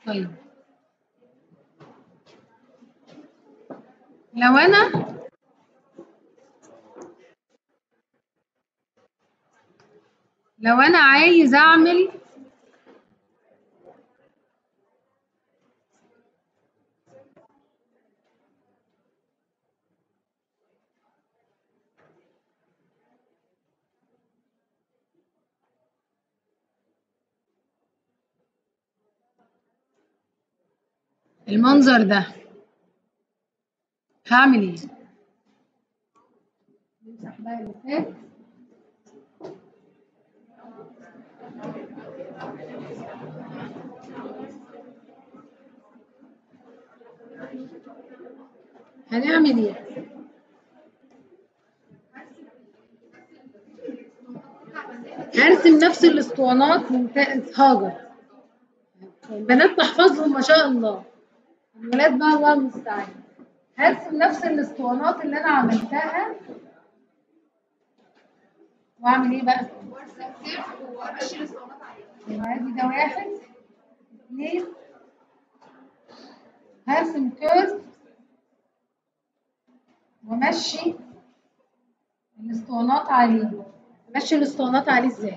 طيب لو انا لو انا عايز اعمل المنظر ده هعمل ايه نمسح بقى اللي فات هنعمل ايه هرسم نفس الاسطوانات ممتاز هاجر البنات بحفظهم ما شاء الله الولاد بقى الله المستعان هرسم نفس الاسطوانات اللي انا عملتها واعمل ايه بقى؟ وامشي الاسطوانات عليها يبقى ادي ده واحد اثنين هرسم كيرف وامشي الاسطوانات عليه امشي الاسطوانات عليه ازاي؟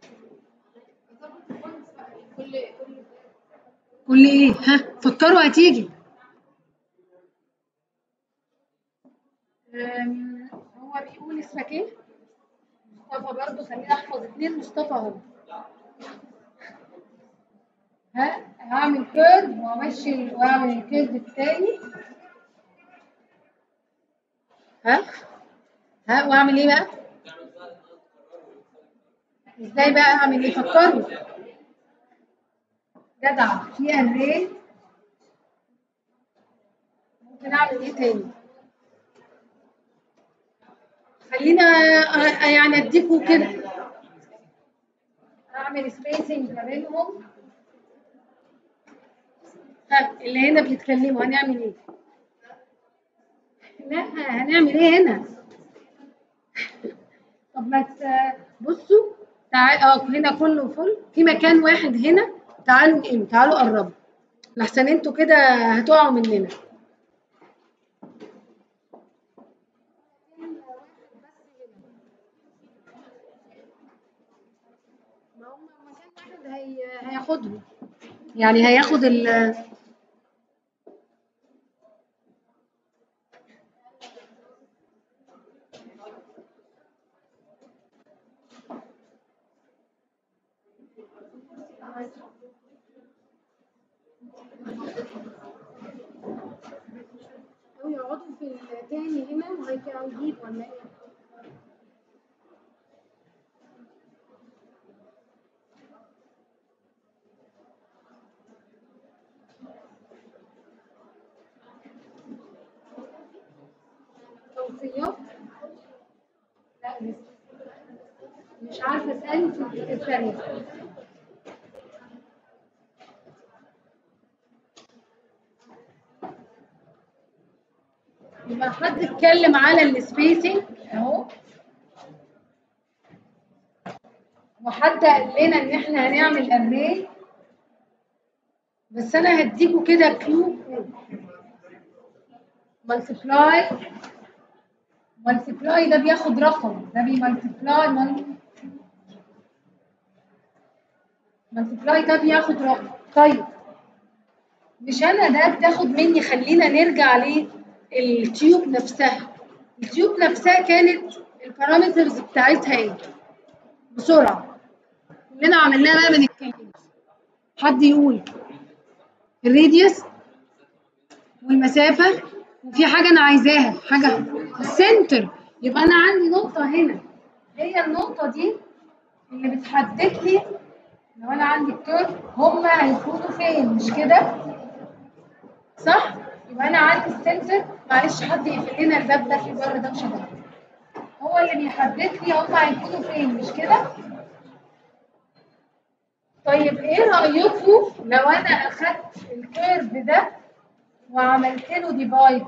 كل كل كل ايه؟ ها فكروا هتيجي أم، هو بيقول اسمك ايه؟ مصطفى برضه خليني احفظ اتنين مصطفى اهو ها هعمل كيرف وامشي واعمل الكيرف التاني ها ها واعمل ايه بقى؟ ازاي بقى اعمل ايه؟ فكروا جدع في اري ممكن اعمل ايه تاني خلينا أ- أ- يعني اديكوا كده اعمل سبيسنج ما بينهم ها اللي هنا بيتكلموا هنعمل ايه لا هنعمل ايه هنا طب ما ت- بصوا تعال اه هنا كله فل في مكان واحد هنا تعالوا نقل تعالوا قربوا لحسن انتوا كده هتقعوا مننا ما هم مكان واحد هي... هياخدهم يعني هياخد ال أو يقعدوا في التاني هنا وهيجيب ولا ايه؟ توصيات؟ لا لسه مش عارفة اسألي في الثانية يبقى حد اتكلم على السبيسنج اهو وحد قال لنا ان احنا هنعمل اري بس انا هديكوا كده كيو مالتيبلاي مالتيبلاي ده بياخد رقم ده بيمالتيبلاي مالتيبلاي ده بياخد رقم طيب مش انا ده بتاخد مني خلينا نرجع للتيوب نفسها التيوب نفسها كانت البارامترز بتاعتها ايه بسرعه كلنا عملناها بقى ما نتكلمش حد يقول الراديوس والمسافه وفي حاجه انا عايزاها حاجه السنتر يبقى انا عندي نقطه هنا هي النقطه دي اللي بتحدد لي لو انا عندي الكيرف هما هيكونوا فين مش كده صح يبقى انا عندي السنسور معلش حد يقفل لنا الباب ده في بره ده مش هبقى. هو اللي بيحدد لي هما هيكونوا فين مش كده طيب ايه رايكم لو انا اخدت الكيرف ده وعملت له ديفايد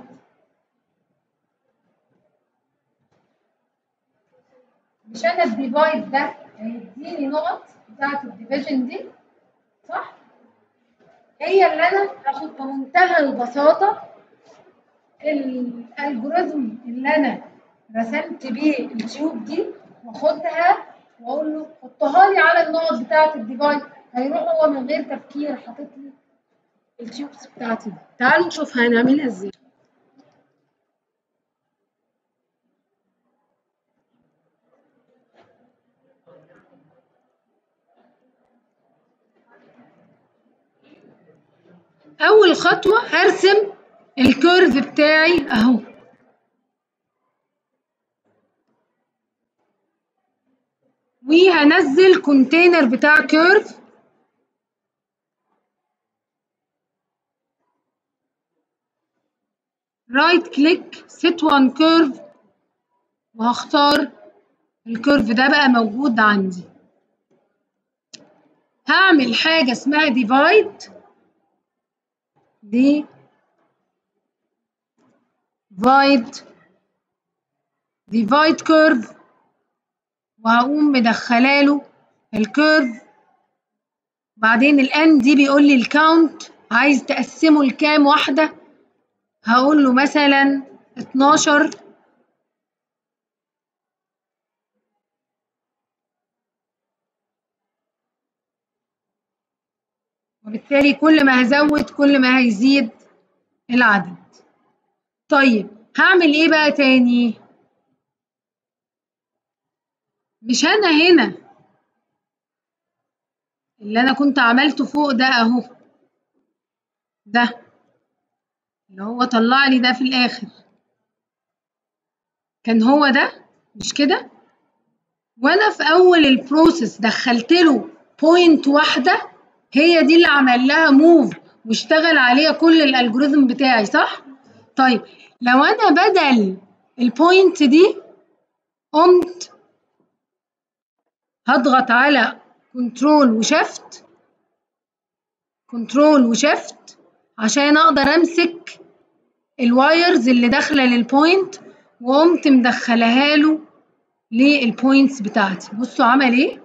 مش انا الديفايد ده هيديني نقط بتاعت الديفيجن دي صح هي اللي انا هاخد بمنتهى البساطه الالجوريزم اللي انا رسمت بيه التيوب دي واخدها واقول له حطها لي على النقط بتاعه الديفايس هيروح هو من غير تفكير حاطط لي التيوبس بتاعتي دي تعالوا نشوف هنعملها ازاي اول خطوه هرسم الكيرف بتاعي اهو وهنزل كونتينر بتاع كيرف رايت كليك سيت وان كيرف وهختار الكيرف ده بقى موجود عندي هعمل حاجه اسمها ديفايد دي divide divide curve وهقوم مدخله له الكيرف بعدين الان دي بيقول لي الكاونت عايز تقسمه لكام واحده هقول له مثلا 12 وبالتالي كل ما هزود كل ما هيزيد العدد طيب هعمل ايه بقى تاني مش انا هنا اللي انا كنت عملته فوق ده اهو ده اللي هو طلع لي ده في الاخر كان هو ده مش كده وانا في اول البروسيس دخلت له بوينت واحده هي دي اللي عمل لها موف واشتغل عليها كل الالجوريزم بتاعي صح طيب لو انا بدل البوينت دي قمت هضغط على كنترول وشفت كنترول وشفت عشان اقدر امسك الوايرز اللي داخله للبوينت وقمت مدخلها له للبوينتس بتاعتي بصوا عمل ايه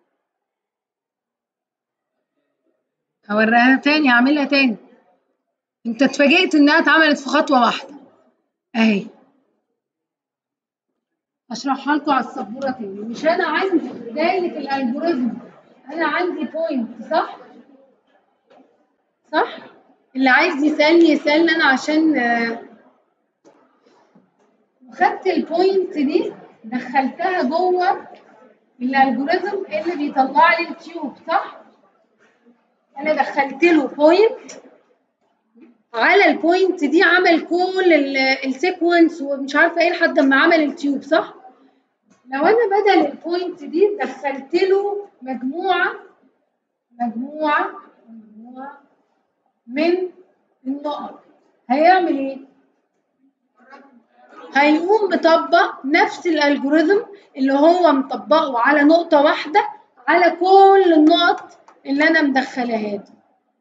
هوريها تاني هعملها تاني انت اتفاجئت انها اتعملت في خطوه واحده اهي اشرحها لكم على السبوره تاني مش انا عندي دايره الالجوريزم انا عندي بوينت صح صح اللي عايز يسالني يسالني انا عشان خدت البوينت دي دخلتها جوه الالجوريزم اللي بيطلع لي التيوب صح انا دخلت له بوينت على البوينت دي عمل كل السيكونس ومش عارفه ايه لحد ما عمل التيوب صح لو انا بدل البوينت دي دخلت له مجموعه مجموعه مجموعه من النقط هيعمل ايه هيقوم مطبق نفس الالجوريزم اللي هو مطبقه على نقطه واحده على كل النقط اللي انا مدخلاها دي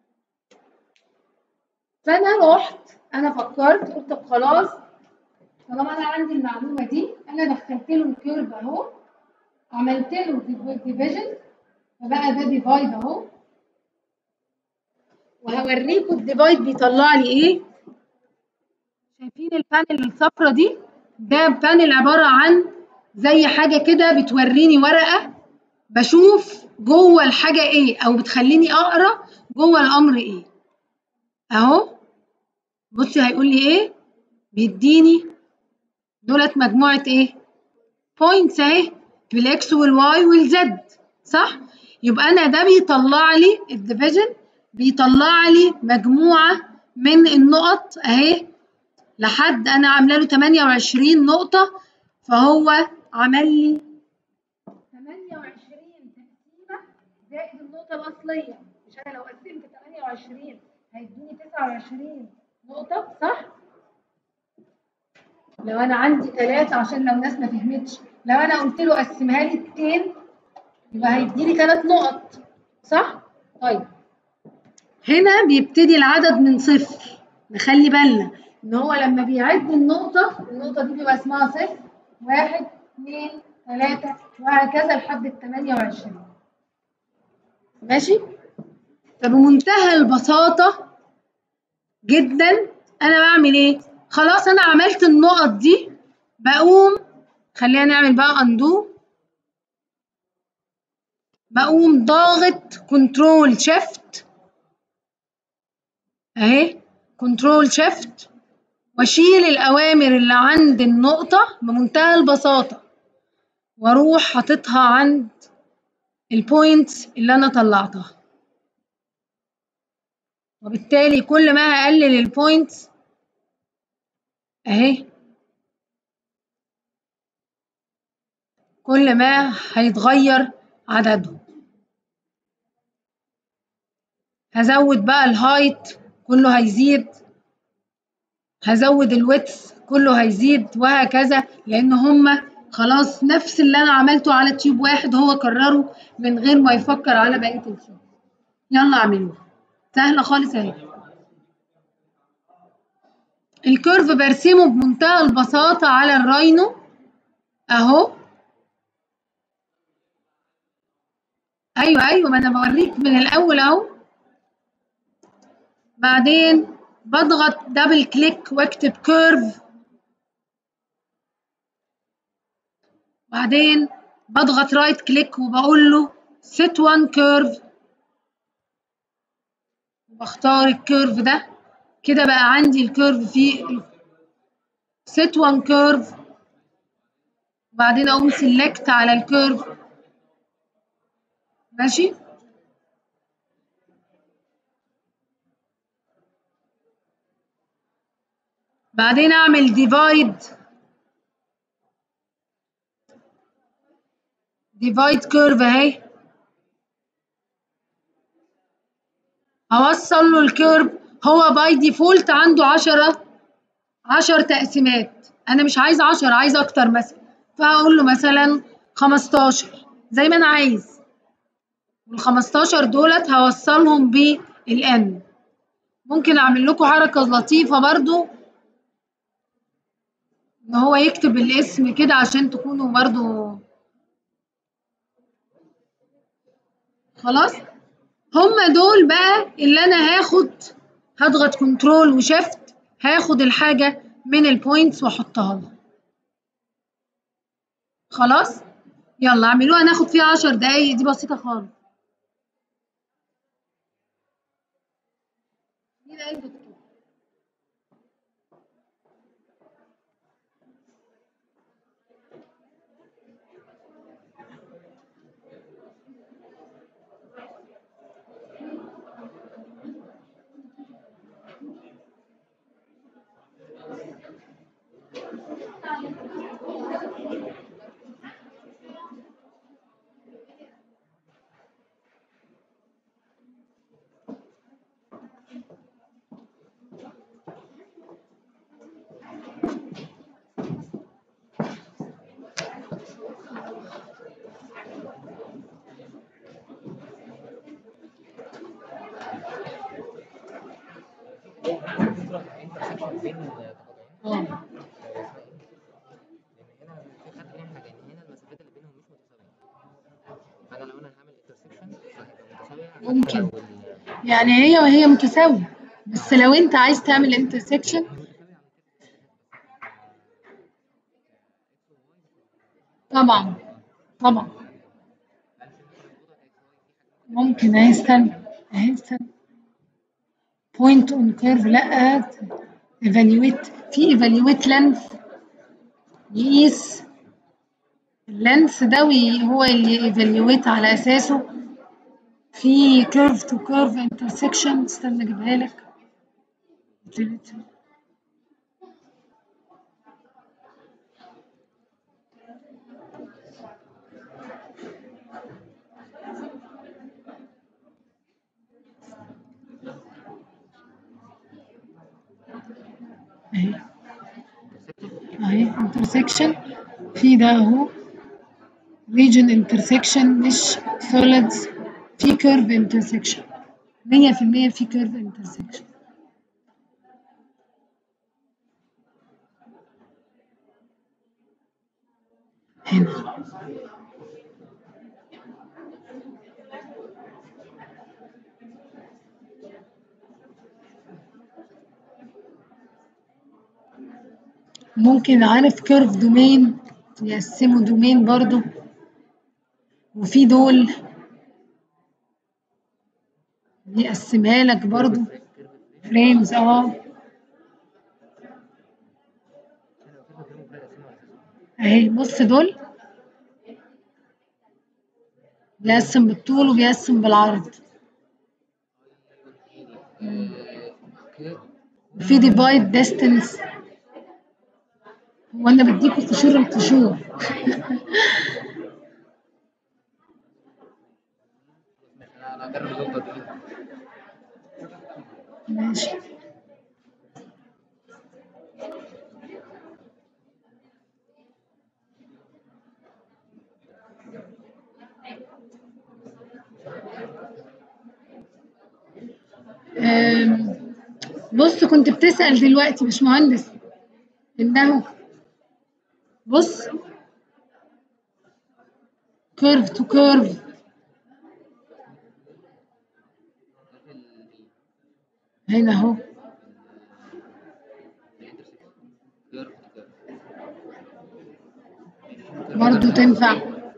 فانا رحت انا فكرت قلت طب خلاص طالما انا عندي المعلومه دي انا دخلت له الكيرف اهو عملت له ديفيجن فبقى ده ديفايد اهو وهوريكم الديفايد بيطلع لي ايه شايفين البانل الصفرا دي ده بانل عباره عن زي حاجه كده بتوريني ورقه بشوف جوه الحاجه ايه او بتخليني اقرا جوه الامر ايه اهو بصي هيقول لي ايه بيديني دولت مجموعه ايه بوينتس اهي بالاكس والواي والزد صح يبقى انا ده بيطلع لي الديفيجن بيطلع لي مجموعه من النقط اهي لحد انا عامله له 28 نقطه فهو عمل لي 28 تقسيمه زائد النقطه الاصليه مش انا لو قسمت 28 هيدوني 29 نقطه صح لو انا عندي ثلاثة عشان لو الناس ما فهمتش لو انا قلت له قسمها لي اتنين يبقى هيديني ثلاث نقط صح طيب هنا بيبتدي العدد من صفر نخلي بالنا ان هو لما بيعد النقطة النقطة دي بيبقى اسمها صفر واحد اثنين ثلاثة وهكذا لحد ال 28 ماشي؟ فبمنتهى البساطة جدا أنا بعمل إيه؟ خلاص أنا عملت النقط دي بقوم خلينا نعمل بقى أندو بقوم ضاغط كنترول شيفت اهي كنترول شيفت واشيل الاوامر اللي عند النقطة بمنتهى البساطة واروح حاططها عند البوينتس اللي انا طلعتها وبالتالي كل ما هقلل البوينتس اهي كل ما هيتغير عددهم هزود بقى الهايت كله هيزيد هزود الويتس كله هيزيد وهكذا لان هما خلاص نفس اللي انا عملته على تيوب واحد هو كرره من غير ما يفكر على بقيه التيوب يلا اعملوها سهله خالص اهي الكيرف برسمه بمنتهى البساطه على الراينو اهو ايوه ايوه ما انا بوريك من الاول اهو بعدين بضغط دبل كليك واكتب كيرف بعدين بضغط رايت كليك وبقول له set one curve بختار الكيرف ده كده بقى عندي الكيرف فيه set one curve وبعدين اقوم select على الكيرف ماشي بعدين اعمل ديفايد ديفايد كيرف اهي هوصل له الكيرف هو باي ديفولت عنده 10 10 تقسيمات انا مش عايز 10 عايز اكتر مثلا فهقول له مثلا 15 زي ما انا عايز وال 15 دولت هوصلهم بالان ممكن اعمل لكم حركه لطيفه برضو ان هو يكتب الاسم كده عشان تكونوا برضو خلاص هما دول بقى اللي انا هاخد هضغط كنترول وشيفت هاخد الحاجه من البوينتس واحطها له خلاص يلا اعملوها ناخد فيها 10 دقايق دي بسيطه خالص مين قال دكتور بين اه لان هنا في فرق بين حاجتين هنا المسافات اللي بينهم مش متساويه فانا لو انا هعمل انترسكشن هتبقى متساويه ممكن. لو ال- يعني هي وهي متساوية بس لو انت عايز تعمل انترسكشن طبعا طبعا ممكن اهي استنى اهي استنى بوينت اون كيرف لا ايفالويت في ايفالويت لينث يقيس اللينث ده وي- هو اللي ايفالويت على اساسه في كيرف تو كيرف انترسكشن استنى اجيبها لك اهي اهي انترسكشن في ده اهو region intersection مش solids في curve intersection مية في المية في curve intersection هنا ممكن عارف كيرف دومين يقسموا دومين برضو وفي دول يقسمها لك برضو فريمز اه هنا وكيف فريم وفلاي يقسموا على اساسه اهي بص دول بيقسم بالطول وبيقسم بالعرض اوكي وفي ديفايد ديستنس وانا بديكوا قشور القشور انا انا هجرب النقطه دي ماشي أم، بص كنت بتسأل دلوقتي مش مهندس انه بص كيرف تو كيرف هنا اهو برضو تنفع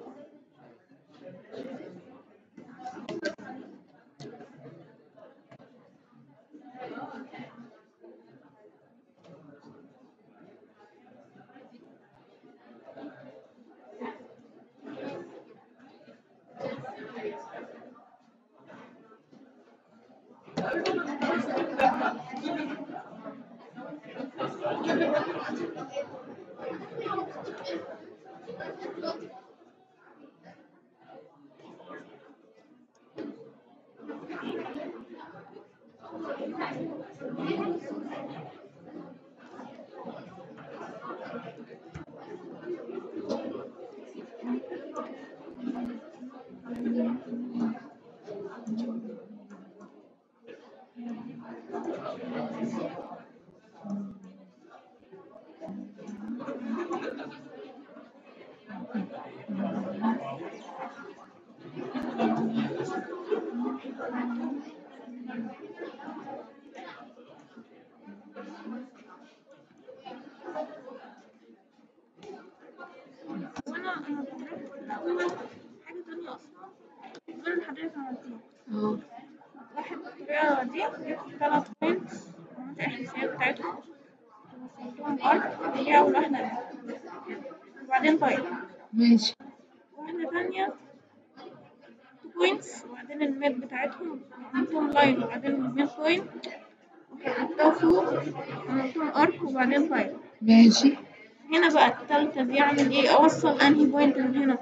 وانا انا بعمل حاجه تانية اصلا غير اللي حضرتك عملتيها اه واحد بالطريقه دي جبت ثلاث بوينتس وعملت الاحداثيات بتاعتهم وصلتهم ارك هي اول واحده دي وبعدين طيب ماشي واحده تانية تو بوينتس وبعدين الميد بتاعتهم عملتهم لاين وبعدين الميد بوينت وحطيتها فوق عملتهم ارك وبعدين طيب ماشي هنا بقى التالتة دي اعمل ايه اوصل انهي بوينت من هنا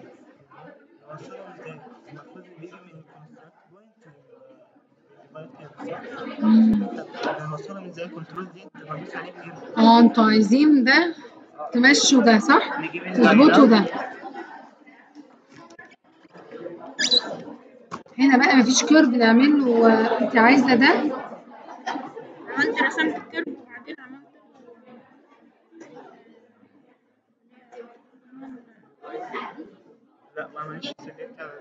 مم. الموصلة من زي كنترول دي بدوس عليه بيجيب اه انتوا عايزين ده تمشوا ده صح؟ بيجيب تظبطوا ده هنا بقى مفيش كيرف نعمل له آه، انت عايزه ده عملت رسمت الكيرف وبعدين عملت لا ما عملش سيلكت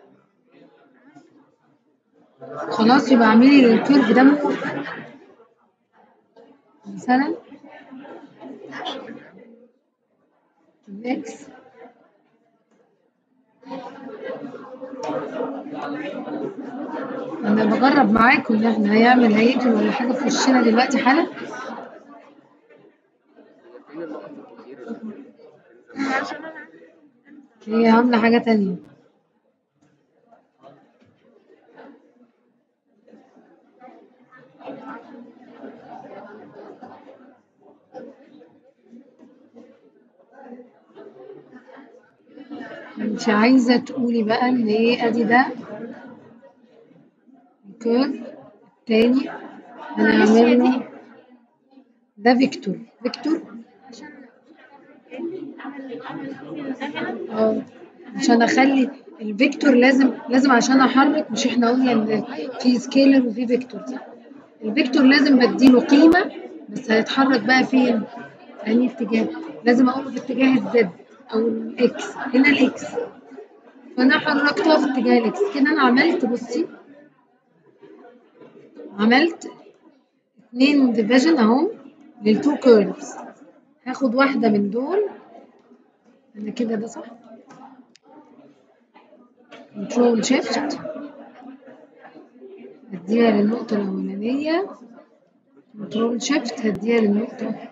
خلاص يبقى اعملي الكيرف ده من فوق. مثلا اكس انا بجرب معاكم ان احنا هيعمل هيقفل ولا حاجه في وشنا دلوقتي حالا فين النقط الكتير عشان انا هي عامله حاجه تانية انت عايزه تقولي بقى ان ايه ادي ده الكيرف التاني هنعمل له ده فيكتور فيكتور عشان اعمل اعمل ده هنا اه عشان اخلي الفيكتور لازم لازم عشان احرك مش احنا قلنا ان في سكيلر وفي فيكتور صح الفيكتور لازم بديله قيمه بس هيتحرك بقى فين انهي اتجاه لازم اقوله في اتجاه الزد او الاكس هنا الاكس فانا حركتها في اتجاه الاكس كده انا عملت بصي عملت اتنين ديفيجن اهو للتو كيرفز هاخد واحدة من دول انا كده ده صح كنترول شيفت هديها للنقطة الأولانية كنترول شيفت هديها للنقطة التانية.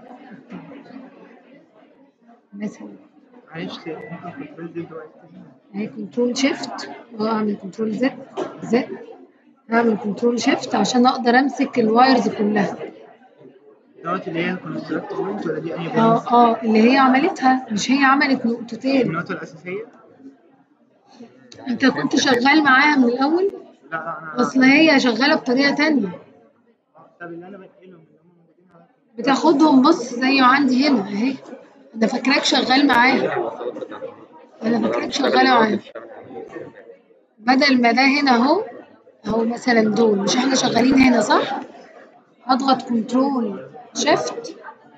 مثلا معلش ممكن كنترول زد دلوقتي اهي كنترول شيفت واعمل كنترول زد زد هعمل كنترول شيفت عشان اقدر امسك الوايرز كلها دوت اللي هي الكونستراكت بوينت ولا دي أي بوينت؟ اه اه اللي هي عملتها مش هي عملت نقطتين النقطة الأساسية؟ انت كنت شغال معاها من الاول لا لا أنا اصل هي شغاله بطريقه تانية طب اللي أنا بنقلهم اللي هم موجودين على بتاخدهم بص زي عندي هنا اهي انا فاكراك شغال معاها انا فاكراك شغاله معاها بدل ما ده هنا اهو اهو مثلا دول مش احنا شغالين هنا صح اضغط كنترول شيفت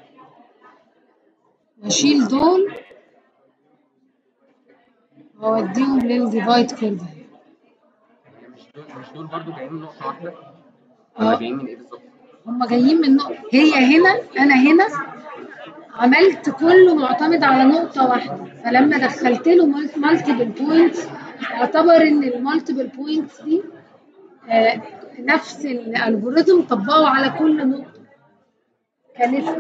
واشيل دول واوديهم للديفايد كيرف مش دول مش دول برضه جايين من نقطة واحدة اه. ولا جايين من ايه بالظبط؟ هما جايين من نقطة هي هنا أنا هنا عملت كله معتمد على نقطة واحدة فلما دخلت له مالتيبل بوينتس اعتبر إن المالتيبل بوينتس دي آه، نفس الالجوريزم طبقه على كل نقطة كليست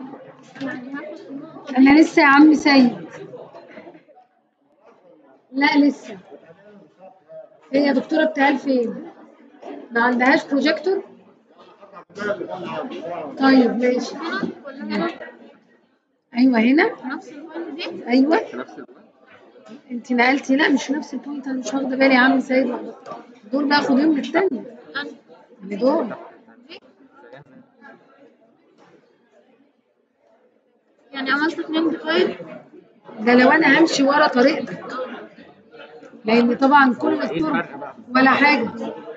أنا لسه يا عم سيد لا لسه هي يا دكتورة بتاعي فين؟ ما عندهاش بروجيكتور؟ طيب ماشي ولا هنا ايوه هنا نفس البوينت دي ايوه في نفس الوقت انت نقلتي لا مش نفس البوينت انا مش واخده بالي يا عم سيد دول باخدهم من الثانيه أنا اللي دول دي يعني عملت اتنين ديفايد ده لو انا همشي ورا طريقتك لان طبعا كل ايه الطرق الفرق بقى؟ ولا حاجه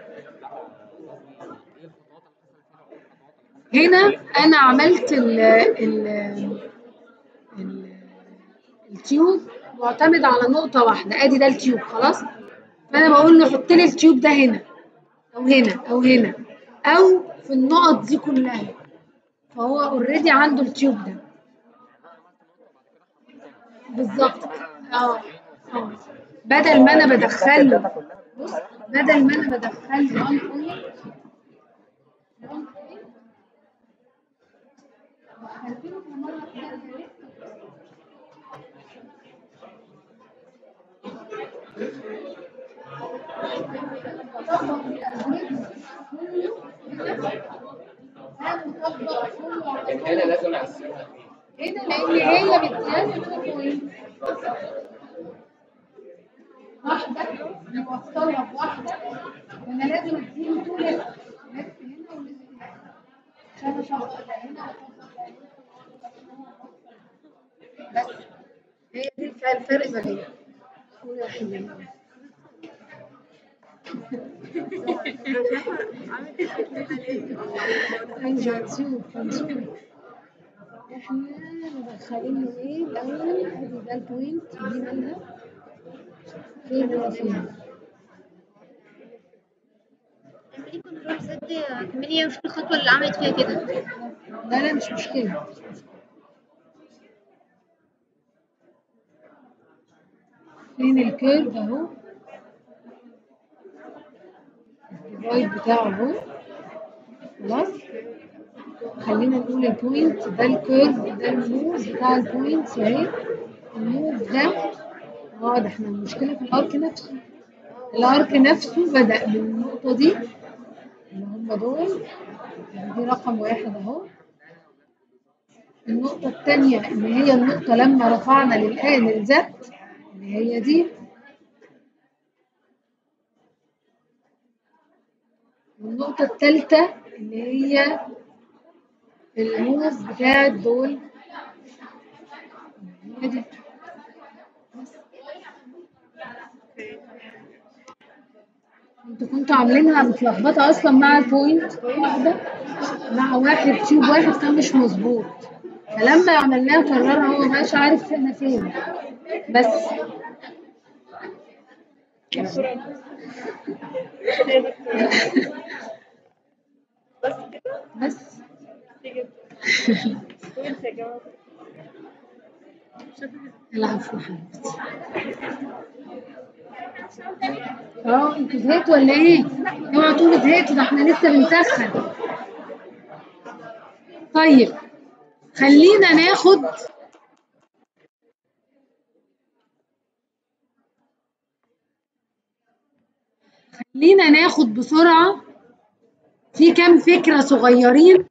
هنا انا عملت ال ال ال التيوب معتمد على نقطه واحده ادي ده التيوب خلاص فانا بقول له حط لي التيوب ده هنا او هنا او هنا او في النقط دي كلها فهو اوريدي عنده التيوب ده بالظبط اه اه بدل ما انا بدخل له بص بدل ما انا بدخل له 1 بوينت لكن هنا لازم اقسمها هنا لان هي بتجاني 2 بوينت واحدة نوصلها بواحدة وانا لازم اديله تو ليفت ليفت هنا وليفت هنا عشان اشغل ده هنا واشغل ده هنا بس هي دي الف- الفرق ما بين قول يا حبيبي ايوه نشوف هنشوف احنا مدخلين له ايه الاول ادي ده البوينت دي مالها فين هو فين اعملي كنترول زد كملي هي مش الخطوة اللي عملت فيها كده لا لا مش مشكلة فين الكيرف اهو الديفايد بتاعه اهو خلاص خلينا نقول البوينت ده الكيرف ده الموف بتاع البوينت اهي الموف ده اه ده احنا المشكلة في الارك نفسه الارك نفسه بدأ من النقطة دي اللي هم دول يعني دي رقم واحد اهو النقطة التانية اللي هي النقطة لما رفعنا للآن الزد اللي هي دي والنقطة التالتة اللي هي الموف بتاعت دول هي دي انتوا كنتوا عاملينها متلخبطة أصلا مع البوينت واحدة مع واحد تيوب واحد كان مش مظبوط فلما عملناها قررها هو مبقاش عارف احنا فين بس بس كده بس كويس يا جماعة العفو حبيبتي اه انتوا زهقتوا ولا ايه؟ اوعوا تقولوا زهقتوا ده احنا لسه بنسخن طيب خلينا ناخد خلينا ناخد بسرعة في كام فكرة صغيرين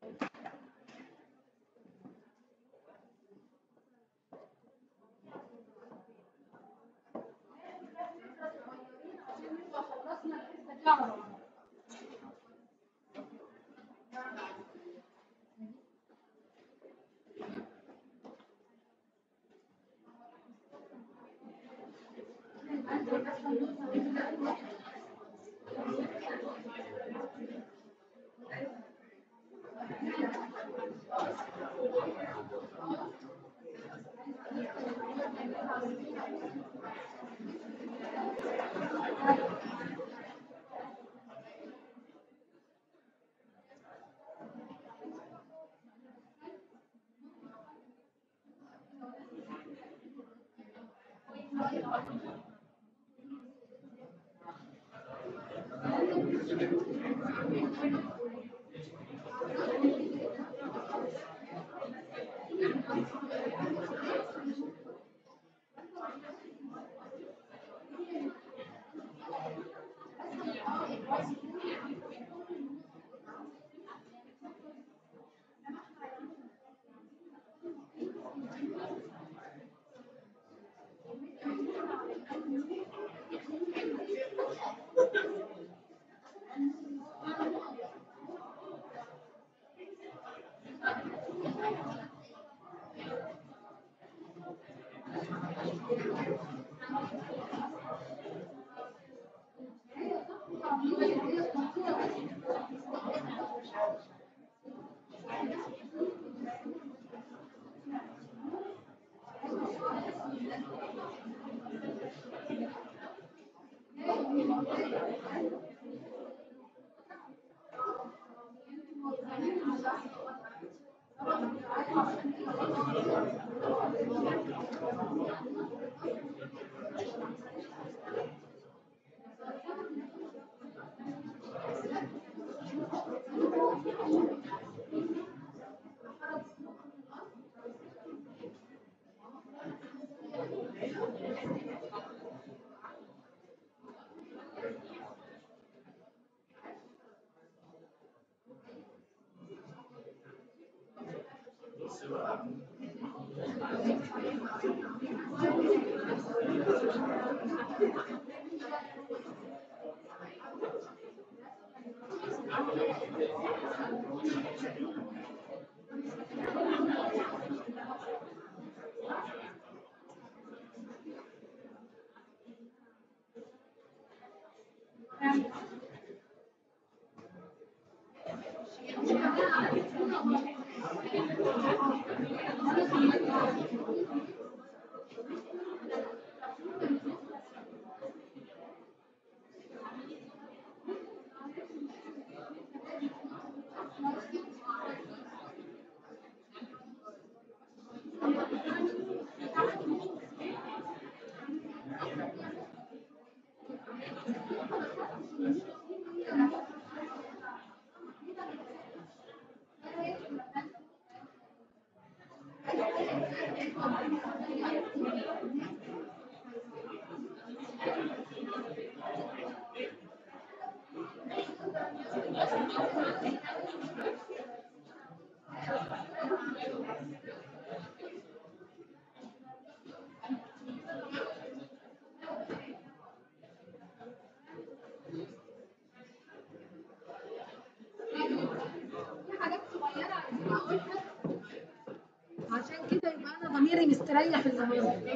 عشان كده يبقى انا ضميري مستريح النهارده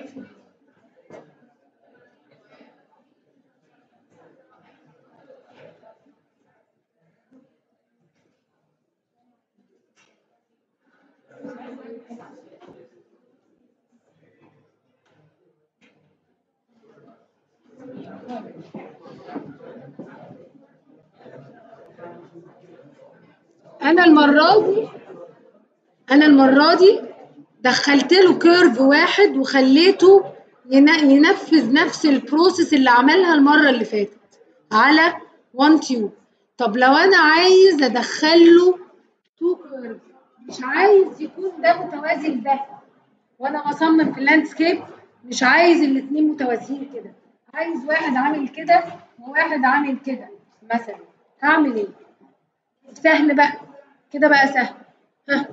انا المره دي انا المره دي دخلت له كيرف واحد وخليته ين- ينفذ نفس البروسيس اللي عملها المرة اللي فاتت على وان تيوب طب لو انا عايز ادخل له تو كيرف مش عايز يكون ده متوازي لده وانا بصمم في اللاندسكيب مش عايز الاتنين متوازيين كده عايز واحد عامل كده وواحد عامل كده مثلا هعمل ايه سهل بقى كده بقى سهل ها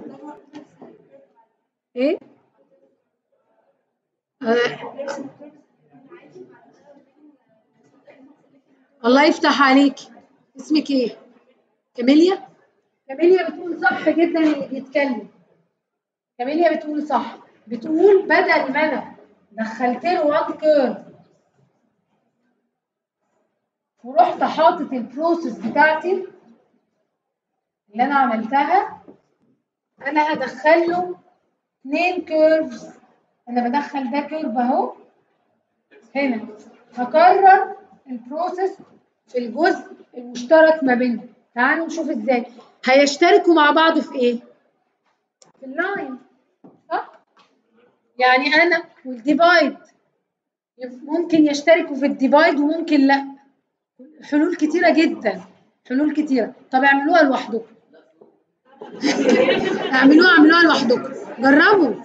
ايه آه. الله يفتح عليك اسمك ايه كاميليا كاميليا بتقول صح جدا اللي بيتكلم كاميليا بتقول صح بتقول بدل ما انا دخلت له وان كيرف ورحت حاطط البروسيس بتاعتي اللي انا عملتها انا هدخل له اثنين كيرفز انا بدخل ده كيرف اهو هنا هكرر البروسيس في الجزء المشترك ما بينهم تعالوا نشوف ازاي هيشتركوا مع بعض في ايه في اللاين صح يعني انا والديفايد ممكن يشتركوا في الديفايد وممكن لا حلول كتيره جدا حلول كتيره طب اعملوها لوحدكم اعملوها اعملوها لوحدكم جربوا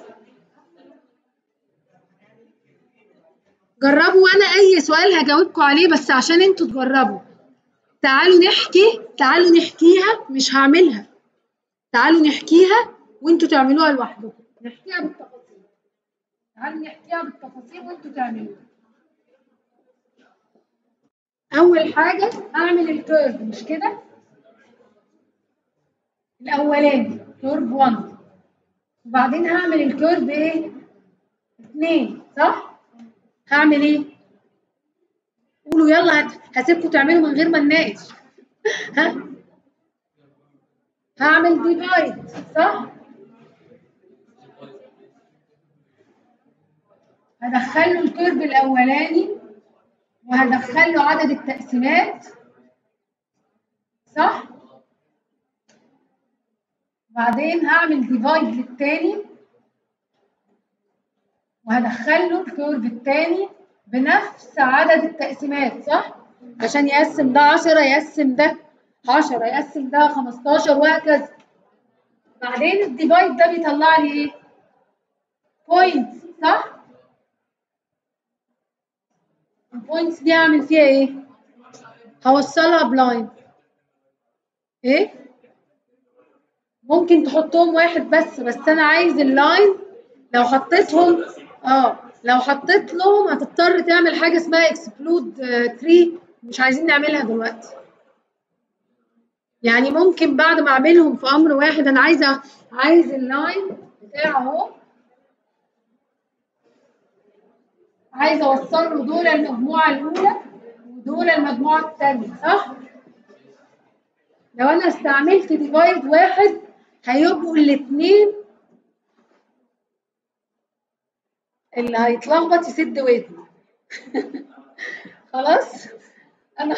جربوا وانا اي سؤال هجاوبكم عليه بس عشان انتوا تجربوا تعالوا نحكي تعالوا نحكيها مش هعملها تعالوا نحكيها وانتوا تعملوها لوحدكم نحكيها بالتفاصيل تعالوا نحكيها بالتفاصيل وانتوا تعملوها اول حاجه اعمل الكيرف مش كده الاولاني كيرف 1 وبعدين هعمل الكيرف ايه اتنين صح هعمل ايه قولوا يلا هت- هسيبكم تعملوا من غير ما نناقش ها هعمل ديفايد صح هدخل له الكيرف الاولاني وهدخل له عدد التقسيمات صح بعدين هعمل ديفايد للتاني وهدخل له الكيرف التاني بنفس عدد التقسيمات صح عشان يقسم ده 10 يقسم ده 10 يقسم ده 15 وهكذا بعدين الديفايد ده بيطلع لي ايه بوينتس صح البوينتس دي اعمل فيها ايه هوصلها بلاين ايه ممكن تحطهم واحد بس بس انا عايز اللاين لو حطيتهم اه لو حطيت لهم هتضطر تعمل حاجه اسمها اكسبلود تري مش عايزين نعملها دلوقتي يعني ممكن بعد ما اعملهم في امر واحد انا عايزه عايز اللاين بتاعه اهو عايزه اوصل له دول المجموعه الاولى ودول المجموعه الثانيه صح لو انا استعملت ديفايد واحد هيبقوا الاثنين اللي هيتلخبط يسد ودنه خلاص انا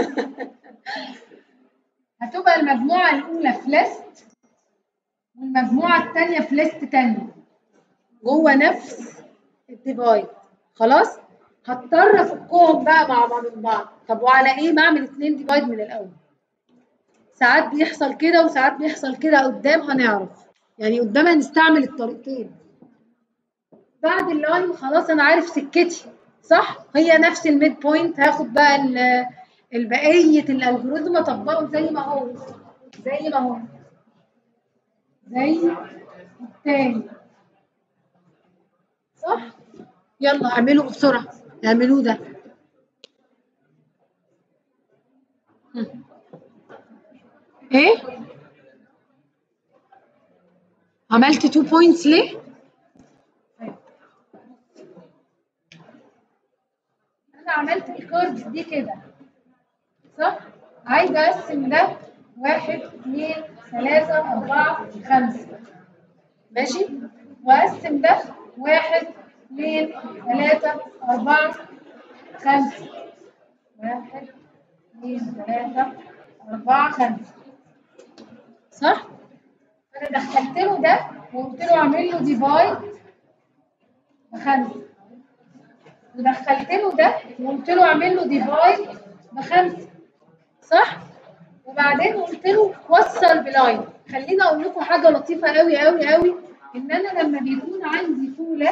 هتبقى المجموعه الاولى في ليست والمجموعه الثانيه في ليست ثانيه جوه نفس الديفايد خلاص هضطر افكهم بقى مع بعض من بعض طب وعلى ايه ما اعمل اتنين ديفايد من الاول ساعات بيحصل كده وساعات بيحصل كده قدام هنعرف يعني قدام هنستعمل الطريقتين بعد اللاين خلاص انا عارف سكتي صح هي نفس الميد بوينت هاخد بقى ال- البقيه الالجوريزم اطبقه زي ما هو زي ما هو زي التاني صح يلا اعملوا بسرعه اعملوه ده هم. ايه عملت 2 بوينتس ليه انا عملت الكيرفز دي كده صح عايزه اقسم ده واحد اثنين ثلاثة أربعة خمسة ماشي وأقسم ده واحد اثنين ثلاثة أربعة خمسة واحد اثنين ثلاثة أربعة خمسة صح؟ أنا دخلت له ده وقلت له اعمل له ديفايد بخمسه ودخلت له ده وقلت له اعمل له ديفايد بخمسه صح؟ وبعدين قلت له وصل بلاين خليني اقول لكم حاجه لطيفه قوي قوي قوي ان انا لما بيكون عندي فوله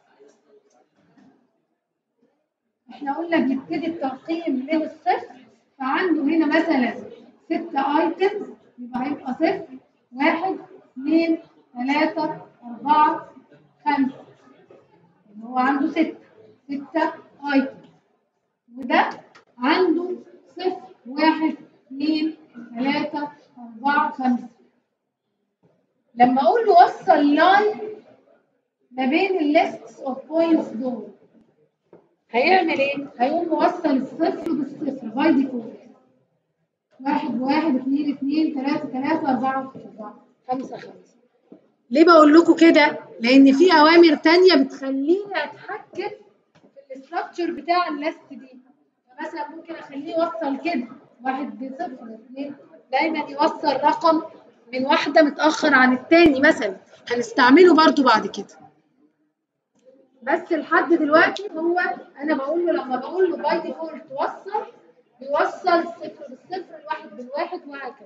احنا قلنا بيبتدي الترقيم من الصفر فعنده هنا مثلا ست ايتمز يبقى هيبقى صفر واحد اثنين ثلاثة أربعة خمسة يبقى هو عنده ستة ستة ايتم وده عنده صفر واحد اثنين ثلاثة أربعة خمسة لما أقول له وصل لاين ما بين الليست اوف بوينتس دول هيعمل ايه؟ هيقوم موصل الصفر بالصفر باي ديفولت واحد بواحد اثنين اثنين ثلاثة ثلاثة أربعة أربعة خمسة خمسة ليه بقول لكم كده؟ لأن في أوامر تانية بتخليني أتحكم في الاستراكشر بتاع الليست دي فمثلا ممكن أخليه يوصل كده واحد بصفر اثنين دايما يوصل رقم من واحدة متأخر عن التاني مثلا هنستعمله برضو بعد كده بس لحد دلوقتي هو انا بقول له لما بقول له باي ديفولت وصل بيوصل الصفر بالصفر الواحد بالواحد وهكذا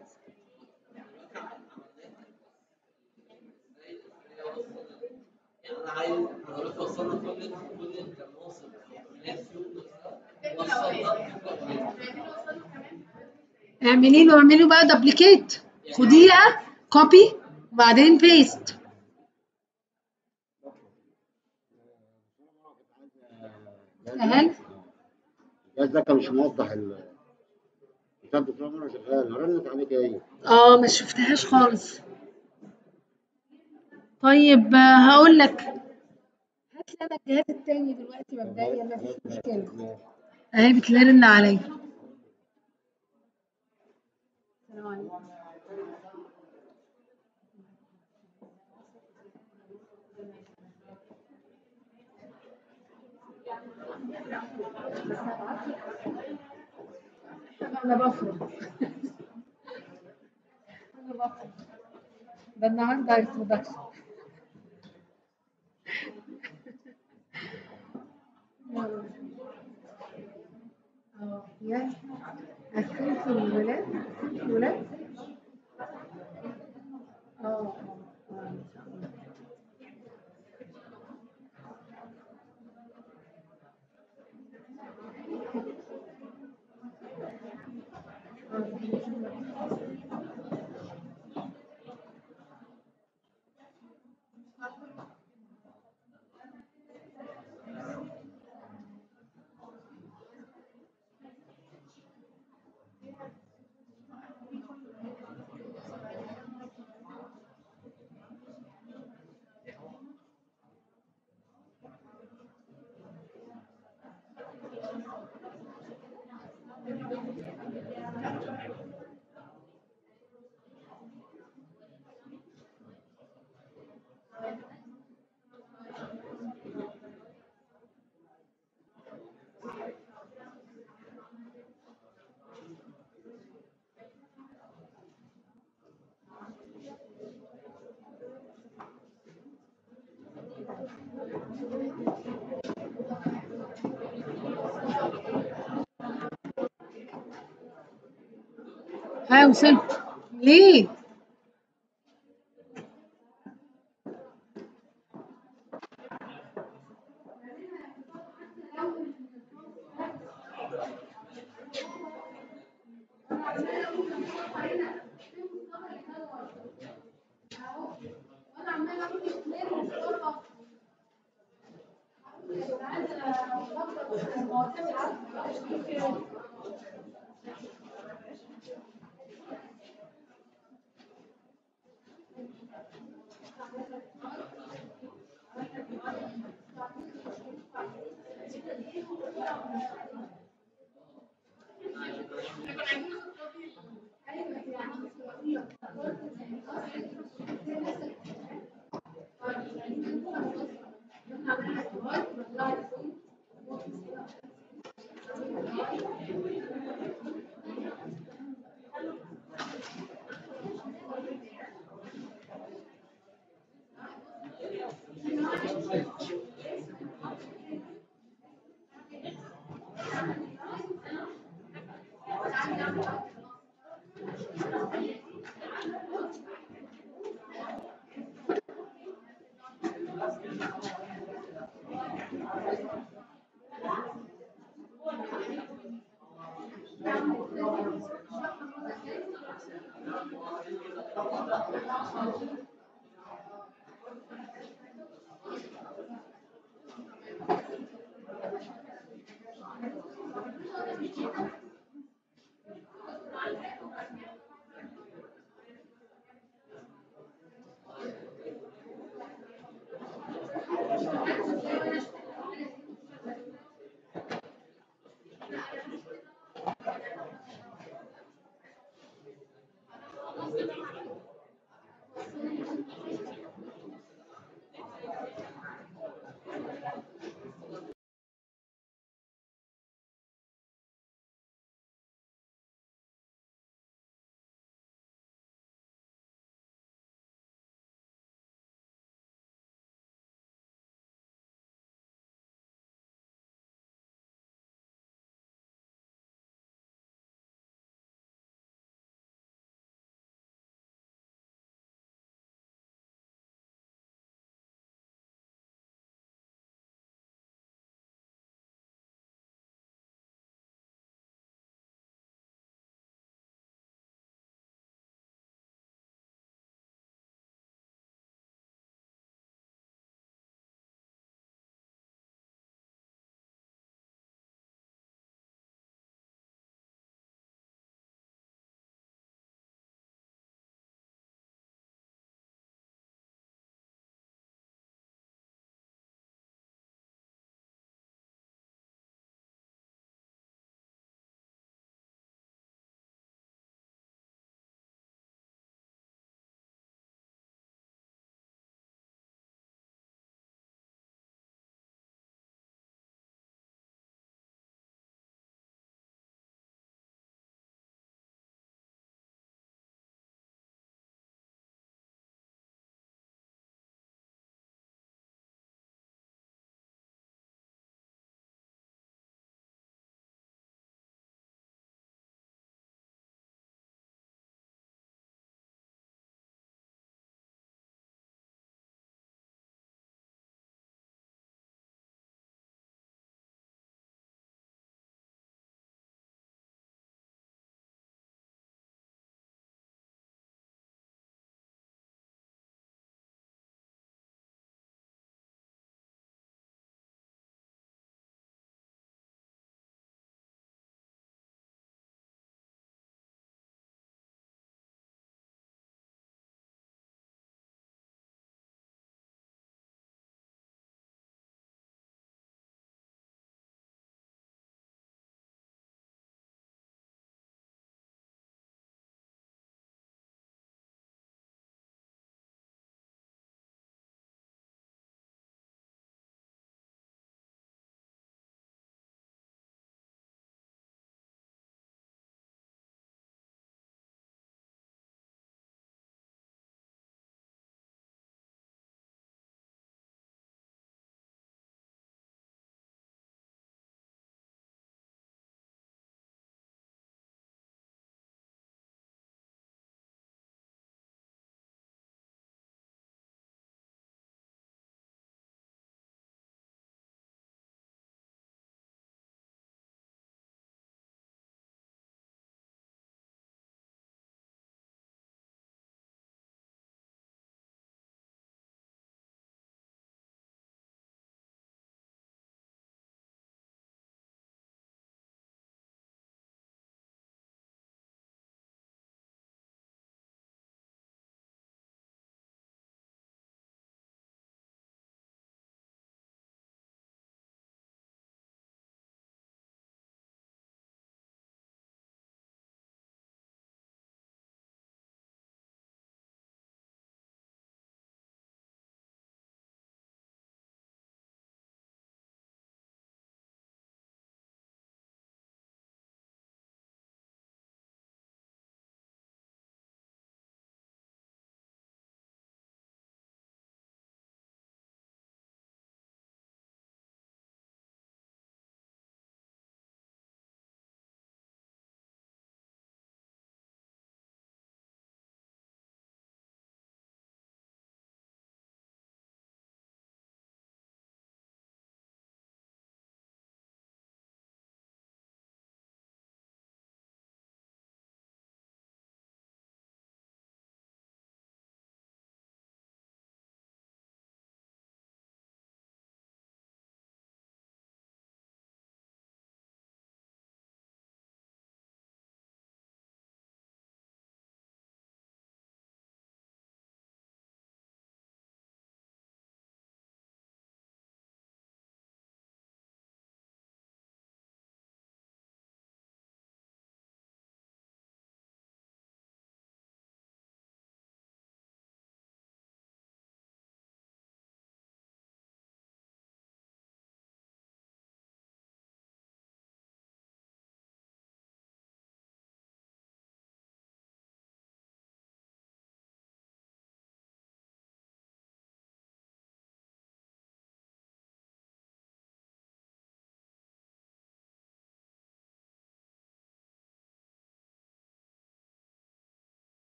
يعني انا عايز انا دلوقتي وصلنا كل كل كان واصل نفسه وصلنا اعملي له اعملي له بقى دبليكيت خديها كوبي وبعدين بيست سهل الجهاز ده كان مش موضح ال بتاع الدكتور عمر شغال رنت عليك ايه؟ اه ما شفتهاش خالص طيب آه، هقول لك هات لي انا الجهاز التاني دلوقتي مبدئيا ما فيش مشكله اهي بترن عليا السلام عليكم انا بفرض انا بفرض ده النهارده انترودكشن اه يا قسمت الولاد قسمت الولاد اه اه اه ان شاء الله ها وصلت ليه؟